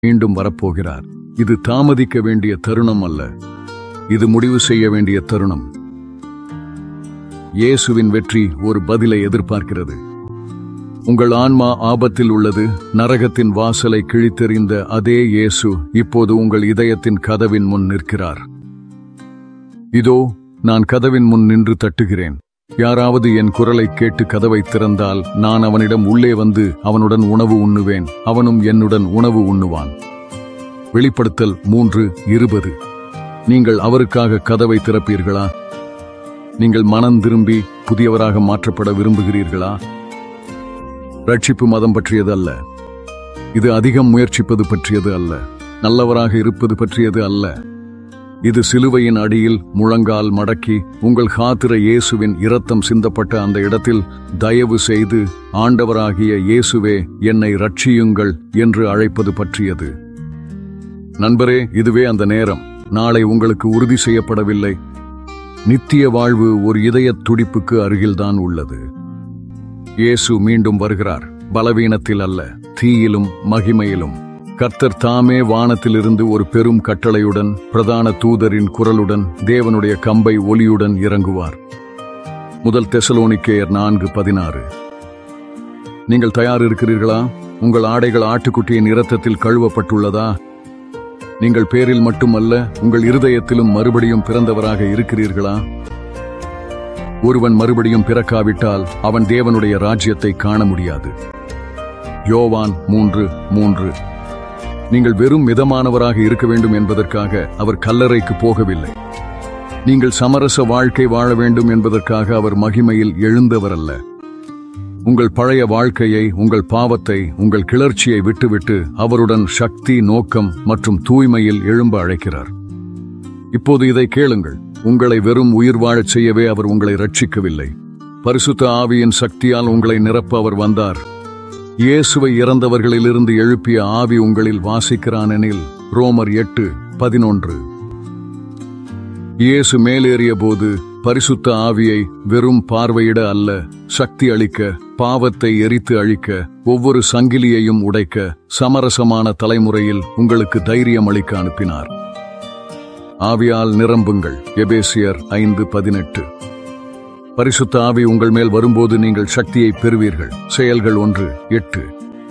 மீண்டும் வரப்போகிறார் இது தாமதிக்க வேண்டிய தருணம் அல்ல இது முடிவு செய்ய வேண்டிய தருணம் இயேசுவின் வெற்றி ஒரு பதிலை எதிர்பார்க்கிறது உங்கள் ஆன்மா ஆபத்தில் உள்ளது நரகத்தின் வாசலை கிழித்தெறிந்த அதே இயேசு இப்போது உங்கள் இதயத்தின் கதவின் முன் நிற்கிறார் இதோ நான் கதவின் முன் நின்று தட்டுகிறேன் யாராவது என் குரலை கேட்டு கதவை திறந்தால் நான் அவனிடம் உள்ளே வந்து அவனுடன் உணவு உண்ணுவேன் அவனும் என்னுடன் உணவு உண்ணுவான் வெளிப்படுத்தல் மூன்று இருபது நீங்கள் அவருக்காக கதவை திறப்பீர்களா நீங்கள் மனம் திரும்பி புதியவராக மாற்றப்பட விரும்புகிறீர்களா ரட்சிப்பு மதம் பற்றியது அல்ல இது அதிகம் முயற்சிப்பது பற்றியது அல்ல நல்லவராக இருப்பது பற்றியது அல்ல இது சிலுவையின் அடியில் முழங்கால் மடக்கி உங்கள் காத்திர இயேசுவின் இரத்தம் சிந்தப்பட்ட அந்த இடத்தில் தயவு செய்து ஆண்டவராகிய இயேசுவே என்னை ரட்சியுங்கள் என்று அழைப்பது பற்றியது நண்பரே இதுவே அந்த நேரம் நாளை உங்களுக்கு உறுதி செய்யப்படவில்லை நித்திய வாழ்வு ஒரு இதயத் துடிப்புக்கு அருகில்தான் உள்ளது இயேசு மீண்டும் வருகிறார் பலவீனத்தில் அல்ல தீயிலும் மகிமையிலும் கர்த்தர் தாமே வானத்திலிருந்து ஒரு பெரும் கட்டளையுடன் பிரதான தூதரின் குரலுடன் தேவனுடைய கம்பை ஒலியுடன் இறங்குவார் முதல் தெசலோனிக்கேயர் நான்கு பதினாறு நீங்கள் தயார் இருக்கிறீர்களா உங்கள் ஆடைகள் ஆட்டுக்குட்டியின் இரத்தத்தில் கழுவப்பட்டுள்ளதா நீங்கள் பேரில் மட்டுமல்ல உங்கள் இருதயத்திலும் மறுபடியும் பிறந்தவராக இருக்கிறீர்களா ஒருவன் மறுபடியும் பிறக்காவிட்டால் அவன் தேவனுடைய ராஜ்யத்தை காண முடியாது யோவான் மூன்று மூன்று நீங்கள் வெறும் மிதமானவராக இருக்க வேண்டும் என்பதற்காக அவர் கல்லறைக்கு போகவில்லை நீங்கள் சமரச வாழ்க்கை வாழ வேண்டும் என்பதற்காக அவர் மகிமையில் எழுந்தவர் அல்ல உங்கள் பழைய வாழ்க்கையை உங்கள் பாவத்தை உங்கள் கிளர்ச்சியை விட்டுவிட்டு அவருடன் சக்தி நோக்கம் மற்றும் தூய்மையில் எழும்ப அழைக்கிறார் இப்போது இதை கேளுங்கள் உங்களை வெறும் உயிர் வாழச் செய்யவே அவர் உங்களை ரட்சிக்கவில்லை பரிசுத்த ஆவியின் சக்தியால் உங்களை நிரப்ப அவர் வந்தார் இயேசுவை இறந்தவர்களிலிருந்து எழுப்பிய ஆவி உங்களில் வாசிக்கிறானெனில் ரோமர் எட்டு பதினொன்று இயேசு மேலேறிய போது பரிசுத்த ஆவியை வெறும் பார்வையிட அல்ல சக்தி அளிக்க பாவத்தை எரித்து அழிக்க ஒவ்வொரு சங்கிலியையும் உடைக்க சமரசமான தலைமுறையில் உங்களுக்கு தைரியம் அளிக்க அனுப்பினார் ஆவியால் நிரம்புங்கள் எபேசியர் ஐந்து பதினெட்டு பரிசுத்த ஆவி உங்கள் மேல் வரும்போது நீங்கள் சக்தியை பெறுவீர்கள் செயல்கள் ஒன்று எட்டு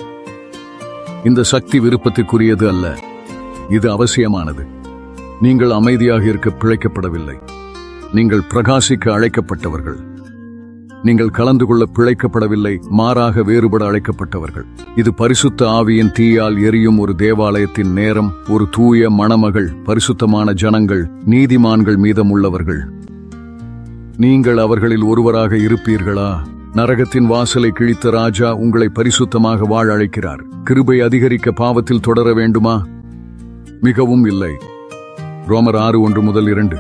இந்த சக்தி விருப்பத்திற்குரியது அல்ல இது அவசியமானது நீங்கள் அமைதியாக இருக்க பிழைக்கப்படவில்லை நீங்கள் பிரகாசிக்க அழைக்கப்பட்டவர்கள் நீங்கள் கலந்து கொள்ள பிழைக்கப்படவில்லை மாறாக வேறுபட அழைக்கப்பட்டவர்கள் இது பரிசுத்த ஆவியின் தீயால் எரியும் ஒரு தேவாலயத்தின் நேரம் ஒரு தூய மணமகள் பரிசுத்தமான ஜனங்கள் நீதிமான்கள் மீதமுள்ளவர்கள் நீங்கள் அவர்களில் ஒருவராக இருப்பீர்களா நரகத்தின் வாசலை கிழித்த ராஜா உங்களை பரிசுத்தமாக வாழ அழைக்கிறார் கிருபை அதிகரிக்க பாவத்தில் தொடர வேண்டுமா மிகவும் இல்லை ரோமர் ஆறு ஒன்று முதல் இரண்டு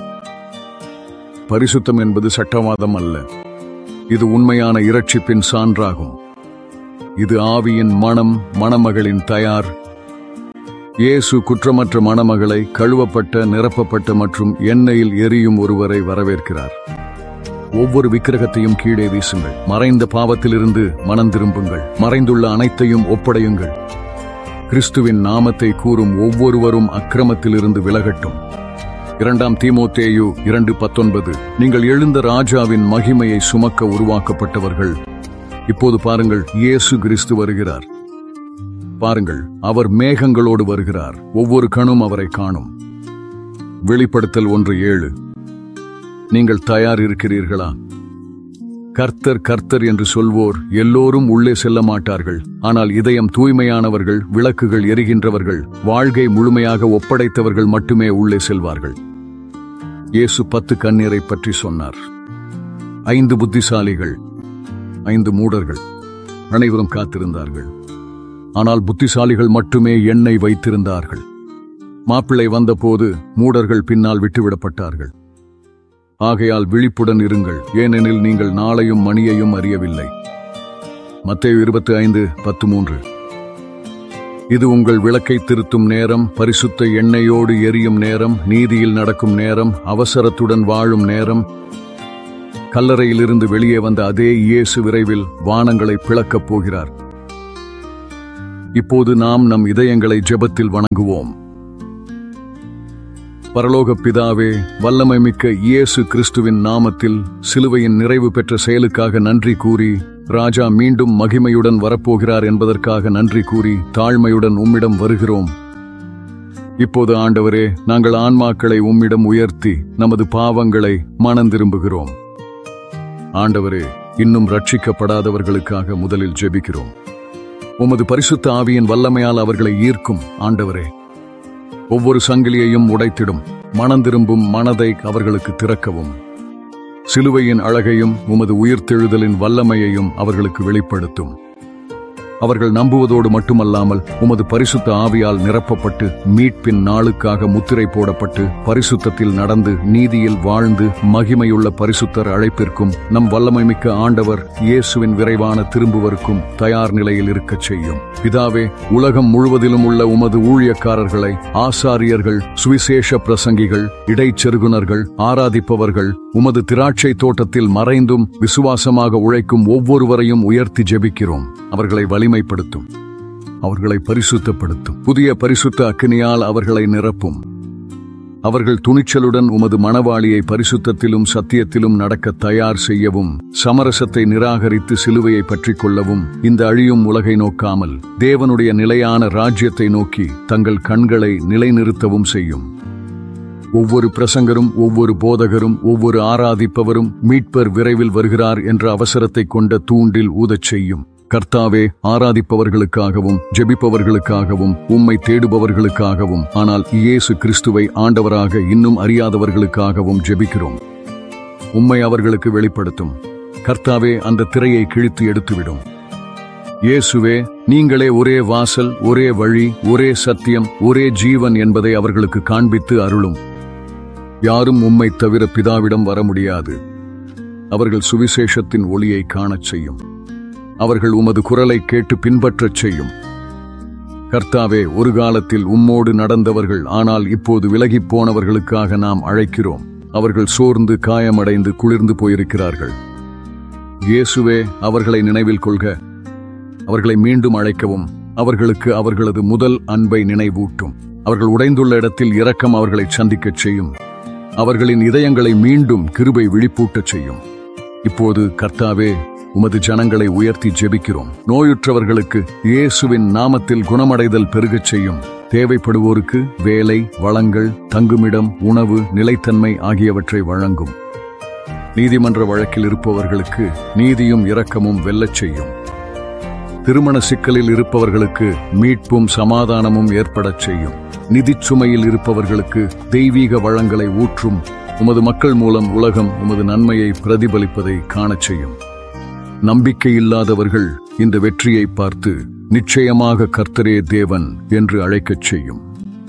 பரிசுத்தம் என்பது சட்டவாதம் அல்ல இது உண்மையான இரட்சிப்பின் சான்றாகும் இது ஆவியின் மனம் மணமகளின் தயார் இயேசு குற்றமற்ற மணமகளை கழுவப்பட்ட நிரப்பப்பட்ட மற்றும் எண்ணெயில் எரியும் ஒருவரை வரவேற்கிறார் ஒவ்வொரு விக்கிரகத்தையும் கீழே வீசுங்கள் மறைந்த பாவத்திலிருந்து மனம் திரும்புங்கள் மறைந்துள்ள அனைத்தையும் ஒப்படையுங்கள் கிறிஸ்துவின் நாமத்தை கூறும் ஒவ்வொருவரும் அக்கிரமத்திலிருந்து விலகட்டும் இரண்டாம் தீமோத்தேயு இரண்டு பத்தொன்பது நீங்கள் எழுந்த ராஜாவின் மகிமையை சுமக்க உருவாக்கப்பட்டவர்கள் இப்போது பாருங்கள் இயேசு கிறிஸ்து வருகிறார் பாருங்கள் அவர் மேகங்களோடு வருகிறார் ஒவ்வொரு கணும் அவரை காணும் வெளிப்படுத்தல் ஒன்று ஏழு நீங்கள் தயார் இருக்கிறீர்களா கர்த்தர் கர்த்தர் என்று சொல்வோர் எல்லோரும் உள்ளே செல்ல மாட்டார்கள் ஆனால் இதயம் தூய்மையானவர்கள் விளக்குகள் எரிகின்றவர்கள் வாழ்க்கை முழுமையாக ஒப்படைத்தவர்கள் மட்டுமே உள்ளே செல்வார்கள் இயேசு பத்து கண்ணீரை பற்றி சொன்னார் ஐந்து புத்திசாலிகள் ஐந்து மூடர்கள் அனைவரும் காத்திருந்தார்கள் ஆனால் புத்திசாலிகள் மட்டுமே எண்ணெய் வைத்திருந்தார்கள் மாப்பிள்ளை வந்தபோது மூடர்கள் பின்னால் விட்டுவிடப்பட்டார்கள் ஆகையால் விழிப்புடன் இருங்கள் ஏனெனில் நீங்கள் நாளையும் மணியையும் அறியவில்லை மத்தேயு இருபத்தி ஐந்து பத்து மூன்று இது உங்கள் விளக்கை திருத்தும் நேரம் பரிசுத்த எண்ணெயோடு எரியும் நேரம் நீதியில் நடக்கும் நேரம் அவசரத்துடன் வாழும் நேரம் கல்லறையிலிருந்து வெளியே வந்த அதே இயேசு விரைவில் வானங்களை பிளக்கப் போகிறார் இப்போது நாம் நம் இதயங்களை ஜெபத்தில் வணங்குவோம் பரலோக பிதாவே வல்லமை மிக்க இயேசு கிறிஸ்துவின் நாமத்தில் சிலுவையின் நிறைவு பெற்ற செயலுக்காக நன்றி கூறி ராஜா மீண்டும் மகிமையுடன் வரப்போகிறார் என்பதற்காக நன்றி கூறி தாழ்மையுடன் உம்மிடம் வருகிறோம் இப்போது ஆண்டவரே நாங்கள் ஆன்மாக்களை உம்மிடம் உயர்த்தி நமது பாவங்களை மனந்திரும்புகிறோம் ஆண்டவரே இன்னும் ரட்சிக்கப்படாதவர்களுக்காக முதலில் ஜெபிக்கிறோம் உமது பரிசுத்த ஆவியின் வல்லமையால் அவர்களை ஈர்க்கும் ஆண்டவரே ஒவ்வொரு சங்கிலியையும் உடைத்திடும் மனந்திரும்பும் மனதை அவர்களுக்கு திறக்கவும் சிலுவையின் அழகையும் உமது உயிர்த்தெழுதலின் வல்லமையையும் அவர்களுக்கு வெளிப்படுத்தும் அவர்கள் நம்புவதோடு மட்டுமல்லாமல் உமது பரிசுத்த ஆவியால் நிரப்பப்பட்டு மீட்பின் நாளுக்காக முத்திரை போடப்பட்டு பரிசுத்தத்தில் நடந்து நீதியில் வாழ்ந்து மகிமையுள்ள பரிசுத்தர் அழைப்பிற்கும் நம் வல்லமைமிக்க ஆண்டவர் இயேசுவின் விரைவான திரும்புவருக்கும் தயார் நிலையில் இருக்கச் செய்யும் பிதாவே உலகம் முழுவதிலும் உள்ள உமது ஊழியக்காரர்களை ஆசாரியர்கள் சுவிசேஷ பிரசங்கிகள் இடைச்செருகுனர்கள் ஆராதிப்பவர்கள் உமது திராட்சை தோட்டத்தில் மறைந்தும் விசுவாசமாக உழைக்கும் ஒவ்வொருவரையும் உயர்த்தி ஜெபிக்கிறோம் அவர்களை வலிமைப்படுத்தும் அவர்களை பரிசுத்தப்படுத்தும் புதிய பரிசுத்த அக்கினியால் அவர்களை நிரப்பும் அவர்கள் துணிச்சலுடன் உமது மணவாளியை பரிசுத்தத்திலும் சத்தியத்திலும் நடக்க தயார் செய்யவும் சமரசத்தை நிராகரித்து சிலுவையை பற்றிக் கொள்ளவும் இந்த அழியும் உலகை நோக்காமல் தேவனுடைய நிலையான ராஜ்யத்தை நோக்கி தங்கள் கண்களை நிலைநிறுத்தவும் செய்யும் ஒவ்வொரு பிரசங்கரும் ஒவ்வொரு போதகரும் ஒவ்வொரு ஆராதிப்பவரும் மீட்பர் விரைவில் வருகிறார் என்ற அவசரத்தை கொண்ட தூண்டில் ஊதச் செய்யும் கர்த்தாவே ஆராதிப்பவர்களுக்காகவும் ஜெபிப்பவர்களுக்காகவும் உம்மை தேடுபவர்களுக்காகவும் ஆனால் இயேசு கிறிஸ்துவை ஆண்டவராக இன்னும் அறியாதவர்களுக்காகவும் ஜெபிக்கிறோம் உம்மை அவர்களுக்கு வெளிப்படுத்தும் கர்த்தாவே அந்த திரையை கிழித்து எடுத்துவிடும் இயேசுவே நீங்களே ஒரே வாசல் ஒரே வழி ஒரே சத்தியம் ஒரே ஜீவன் என்பதை அவர்களுக்கு காண்பித்து அருளும் யாரும் உம்மை தவிர பிதாவிடம் வர முடியாது அவர்கள் சுவிசேஷத்தின் ஒளியை காணச் செய்யும் அவர்கள் உமது குரலை கேட்டு பின்பற்றச் செய்யும் கர்த்தாவே ஒரு காலத்தில் உம்மோடு நடந்தவர்கள் ஆனால் இப்போது விலகிப் போனவர்களுக்காக நாம் அழைக்கிறோம் அவர்கள் சோர்ந்து காயமடைந்து குளிர்ந்து போயிருக்கிறார்கள் இயேசுவே அவர்களை நினைவில் கொள்க அவர்களை மீண்டும் அழைக்கவும் அவர்களுக்கு அவர்களது முதல் அன்பை நினைவூட்டும் அவர்கள் உடைந்துள்ள இடத்தில் இரக்கம் அவர்களை சந்திக்கச் செய்யும் அவர்களின் இதயங்களை மீண்டும் கிருபை விழிப்பூட்டச் செய்யும் இப்போது கர்த்தாவே உமது ஜனங்களை உயர்த்தி ஜெபிக்கிறோம் நோயுற்றவர்களுக்கு இயேசுவின் நாமத்தில் குணமடைதல் பெருகச் செய்யும் தேவைப்படுவோருக்கு வேலை வளங்கள் தங்குமிடம் உணவு நிலைத்தன்மை ஆகியவற்றை வழங்கும் நீதிமன்ற வழக்கில் இருப்பவர்களுக்கு நீதியும் இரக்கமும் வெல்லச் செய்யும் திருமண சிக்கலில் இருப்பவர்களுக்கு மீட்பும் சமாதானமும் ஏற்படச் செய்யும் நிதிச் சுமையில் இருப்பவர்களுக்கு தெய்வீக வளங்களை ஊற்றும் உமது மக்கள் மூலம் உலகம் உமது நன்மையை பிரதிபலிப்பதை காணச் செய்யும் நம்பிக்கை இல்லாதவர்கள் இந்த வெற்றியை பார்த்து நிச்சயமாக கர்த்தரே தேவன் என்று அழைக்கச் செய்யும்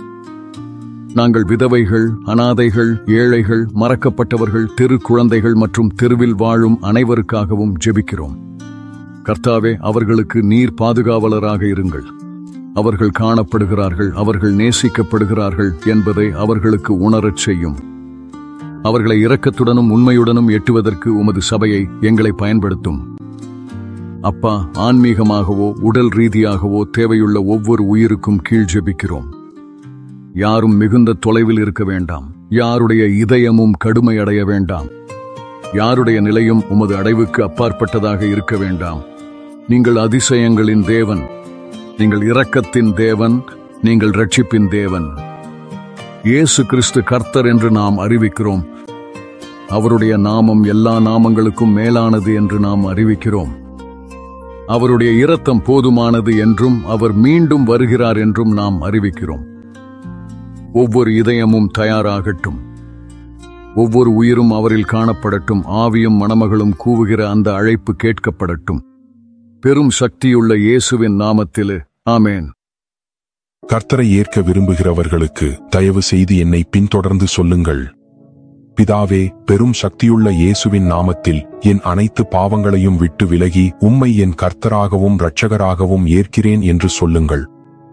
நாங்கள் விதவைகள் அனாதைகள் ஏழைகள் மறக்கப்பட்டவர்கள் தெரு குழந்தைகள் மற்றும் தெருவில் வாழும் அனைவருக்காகவும் ஜெபிக்கிறோம் கர்த்தாவே அவர்களுக்கு நீர் பாதுகாவலராக இருங்கள் அவர்கள் காணப்படுகிறார்கள் அவர்கள் நேசிக்கப்படுகிறார்கள் என்பதை அவர்களுக்கு உணரச் செய்யும் அவர்களை இரக்கத்துடனும் உண்மையுடனும் எட்டுவதற்கு உமது சபையை எங்களை பயன்படுத்தும் அப்பா ஆன்மீகமாகவோ உடல் ரீதியாகவோ தேவையுள்ள ஒவ்வொரு உயிருக்கும் கீழ் ஜெபிக்கிறோம் யாரும் மிகுந்த தொலைவில் இருக்க வேண்டாம் யாருடைய இதயமும் கடுமையடைய வேண்டாம் யாருடைய நிலையும் உமது அடைவுக்கு அப்பாற்பட்டதாக இருக்க வேண்டாம் நீங்கள் அதிசயங்களின் தேவன் நீங்கள் இரக்கத்தின் தேவன் நீங்கள் ரட்சிப்பின் தேவன் இயேசு கிறிஸ்து கர்த்தர் என்று நாம் அறிவிக்கிறோம் அவருடைய நாமம் எல்லா நாமங்களுக்கும் மேலானது என்று நாம் அறிவிக்கிறோம் அவருடைய இரத்தம் போதுமானது என்றும் அவர் மீண்டும் வருகிறார் என்றும் நாம் அறிவிக்கிறோம் ஒவ்வொரு இதயமும் தயாராகட்டும் ஒவ்வொரு உயிரும் அவரில் காணப்படட்டும் ஆவியும் மணமகளும் கூவுகிற அந்த அழைப்பு கேட்கப்படட்டும் பெரும் சக்தியுள்ள இயேசுவின் நாமத்திலே ஆமேன் கர்த்தரை ஏற்க விரும்புகிறவர்களுக்கு தயவு செய்து என்னை பின்தொடர்ந்து சொல்லுங்கள் பிதாவே பெரும் சக்தியுள்ள இயேசுவின் நாமத்தில் என் அனைத்து பாவங்களையும் விட்டு விலகி உம்மை என் கர்த்தராகவும் இரட்சகராகவும் ஏற்கிறேன் என்று சொல்லுங்கள்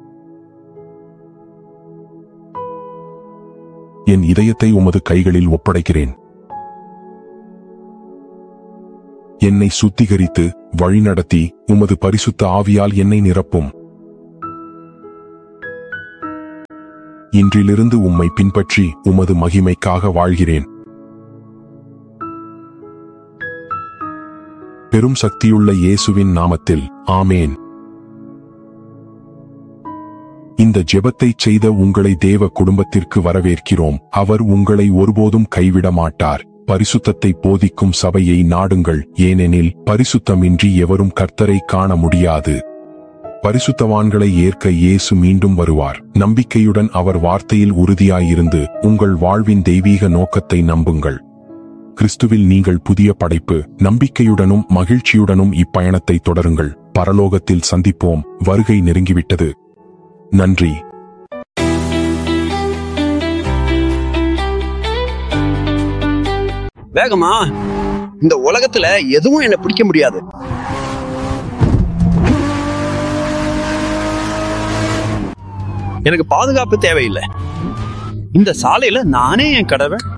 என் இதயத்தை உமது கைகளில் ஒப்படைக்கிறேன் என்னை சுத்திகரித்து வழிநடத்தி உமது பரிசுத்த ஆவியால் என்னை நிரப்பும் இன்றிலிருந்து உம்மை பின்பற்றி உமது மகிமைக்காக வாழ்கிறேன் பெரும் சக்தியுள்ள இயேசுவின் நாமத்தில் ஆமேன் இந்த ஜெபத்தைச் செய்த உங்களை தேவ குடும்பத்திற்கு வரவேற்கிறோம் அவர் உங்களை ஒருபோதும் கைவிட மாட்டார் பரிசுத்தத்தை போதிக்கும் சபையை நாடுங்கள் ஏனெனில் பரிசுத்தமின்றி எவரும் கர்த்தரை காண முடியாது பரிசுத்தவான்களை ஏற்க இயேசு மீண்டும் வருவார் நம்பிக்கையுடன் அவர் வார்த்தையில் உறுதியாயிருந்து உங்கள் வாழ்வின் தெய்வீக நோக்கத்தை நம்புங்கள் கிறிஸ்துவில் நீங்கள் புதிய படைப்பு நம்பிக்கையுடனும் மகிழ்ச்சியுடனும் இப்பயணத்தை தொடருங்கள் பரலோகத்தில் சந்திப்போம் வருகை நெருங்கிவிட்டது நன்றி வேகமா இந்த உலகத்துல எதுவும் என்ன பிடிக்க முடியாது எனக்கு பாதுகாப்பு தேவையில்லை இந்த சாலையில நானே என் கடவை